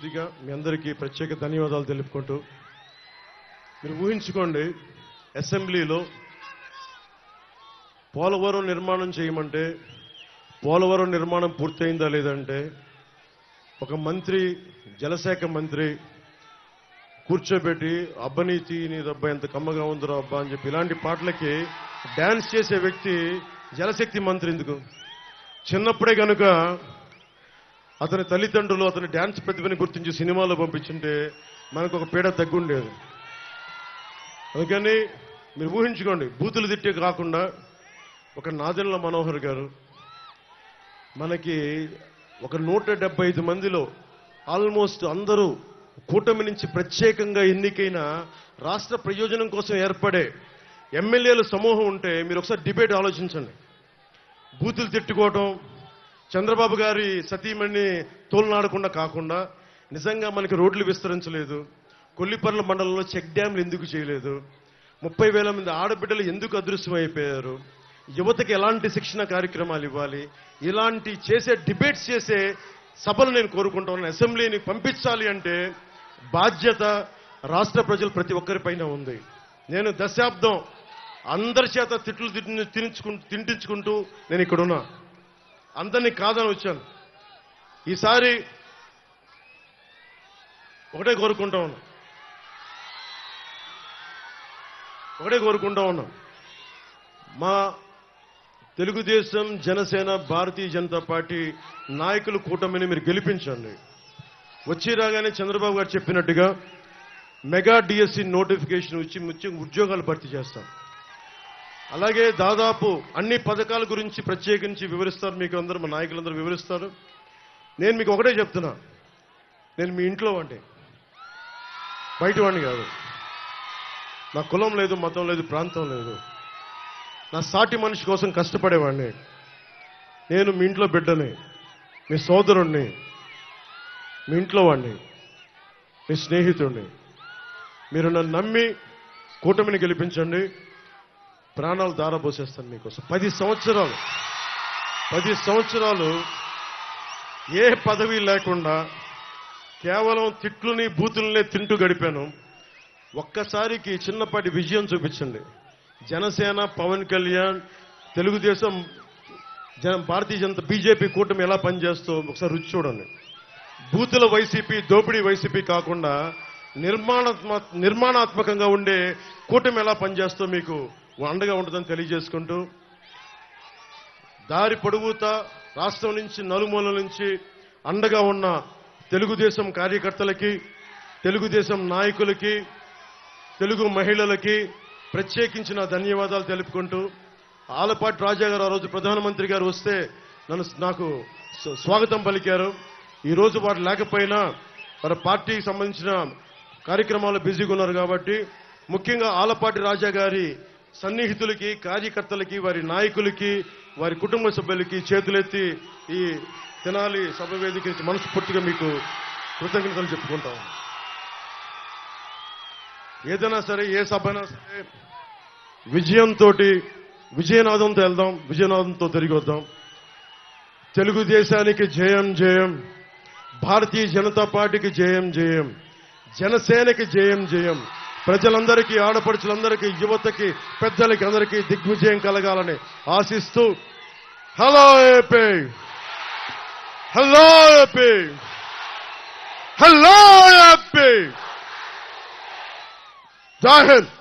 ముందుగా మీ అందరికీ ప్రత్యేక ధన్యవాదాలు తెలుపుకుంటూ మీరు ఊహించుకోండి అసెంబ్లీలో పోలవరం నిర్మాణం చేయమంటే పోలవరం నిర్మాణం పూర్తయిందా లేదంటే ఒక మంత్రి జలశాఖ మంత్రి కూర్చోబెట్టి అబ్బనీతి నీ దబ్బా ఎంత కమ్మగా ఉందిరా అబ్బా అని చెప్పి ఇలాంటి పాటలకి డాన్స్ చేసే వ్యక్తి జలశక్తి మంత్రి ఎందుకు చిన్నప్పుడే కనుక అతని తల్లిదండ్రులు అతని డ్యాన్స్ ప్రతిభని గుర్తించి సినిమాలో పంపించుంటే మనకు ఒక పీడ తగ్గుండేది అందుకని మీరు ఊహించుకోండి బూతులు తిట్టే కాకుండా ఒక నాదెండ్ల మనోహర్ గారు మనకి ఒక నూట డెబ్బై ఐదు మందిలో ఆల్మోస్ట్ అందరూ కూటమి నుంచి ప్రత్యేకంగా ఎన్నికైన రాష్ట్ర ప్రయోజనం కోసం ఏర్పడే ఎమ్మెల్యేల సమూహం ఉంటే మీరు ఒకసారి డిబేట్ ఆలోచించండి బూతులు తిట్టుకోవటం చంద్రబాబు గారి సతీమణి తోలునాడకుండా కాకుండా నిజంగా మనకి రోడ్లు విస్తరించలేదు కొల్లిపర్ల మండలంలో చెక్ డ్యాంలు ఎందుకు చేయలేదు ముప్పై వేల మంది ఆడబిడ్డలు ఎందుకు అదృశ్యం అయిపోయారు యువతకి ఎలాంటి శిక్షణ కార్యక్రమాలు ఇవ్వాలి ఇలాంటి చేసే డిబేట్స్ చేసే సభలు నేను కోరుకుంటా ఉన్నాను అసెంబ్లీని పంపించాలి అంటే బాధ్యత రాష్ట్ర ప్రజలు ప్రతి ఒక్కరిపైన ఉంది నేను దశాబ్దం అందరి చేత తిట్లు తిని- తినించుకుంటూ తింటించుకుంటూ నేను ఇక్కడున్నా అందరినీ కాదని వచ్చాను ఈసారి ఒకటే కోరుకుంటా ఉన్నా ఒకటే కోరుకుంటా ఉన్నాం మా తెలుగుదేశం జనసేన భారతీయ జనతా పార్టీ నాయకులు కూటమిని మీరు గెలిపించండి వచ్చి రాగానే చంద్రబాబు గారు చెప్పినట్టుగా మెగా డిఎస్సి నోటిఫికేషన్ ఇచ్చి ముఖ్య ఉద్యోగాలు భర్తీ చేస్తాం అలాగే దాదాపు అన్ని పథకాల గురించి ప్రత్యేకించి వివరిస్తారు మీకు అందరూ మా నాయకులందరూ వివరిస్తారు నేను మీకు ఒకటే చెప్తున్నా నేను మీ ఇంట్లో వాడిని బయట వాడిని కాదు నా కులం లేదు మతం లేదు ప్రాంతం లేదు నా సాటి మనిషి కోసం కష్టపడేవాడిని నేను మీ ఇంట్లో బిడ్డని మీ సోదరుణ్ణి మీ ఇంట్లో వాడిని మీ స్నేహితుడిని మీరు నన్ను నమ్మి కూటమిని గెలిపించండి ప్రాణాలు దారబోసేస్తాను మీకోసం పది సంవత్సరాలు పది సంవత్సరాలు ఏ పదవి లేకుండా కేవలం తిట్లుని బూతులనే తింటూ గడిపాను ఒక్కసారికి చిన్నపాటి విజయం చూపించండి జనసేన పవన్ కళ్యాణ్ తెలుగుదేశం జన భారతీయ జనతా బీజేపీ కూటమి ఎలా పనిచేస్తూ ఒకసారి రుచి చూడండి బూతుల వైసీపీ దోపిడీ వైసీపీ కాకుండా నిర్మాణాత్మ నిర్మాణాత్మకంగా ఉండే కూటమి ఎలా పనిచేస్తూ మీకు అండగా ఉంటుందని తెలియజేసుకుంటూ దారి పొడుగుతా రాష్ట్రం నుంచి నలుమూలల నుంచి అండగా ఉన్న తెలుగుదేశం కార్యకర్తలకి తెలుగుదేశం నాయకులకి తెలుగు మహిళలకి ప్రత్యేకించిన ధన్యవాదాలు తెలుపుకుంటూ ఆలపాటి రాజా గారు ఆ రోజు ప్రధానమంత్రి గారు వస్తే నన్ను నాకు స్వ- స్వాగతం పలికారు ఈ రోజు వారు లేకపోయినా వారి పార్టీకి సంబంధించిన కార్యక్రమాలు బిజీగా ఉన్నారు కాబట్టి ముఖ్యంగా ఆలపాటి రాజా గారి సన్నిహితులకి కార్యకర్తలకి వారి నాయకులకి వారి కుటుంబ సభ్యులకి చేతులెత్తి ఈ తెనాలి సభ వేదిక నుంచి మనస్ఫూర్తిగా మీకు కృతజ్ఞతలు చెప్పుకుంటాం ఏదైనా సరే ఏ సభ అయినా సరే విజయంతో విజయనాదంతో వెళ్దాం విజయనాదంతో తిరిగి వద్దాం తెలుగుదేశానికి జయం జయం భారతీయ జనతా పార్టీకి జయం జయం జనసేనకి జయం జయం ప్రజలందరికీ ఆడపడుచులందరికీ యువతకి పెద్దలకి అందరికీ దిగ్విజయం కలగాలని ఆశిస్తూ hello AP hello AP hello AP Jai Hind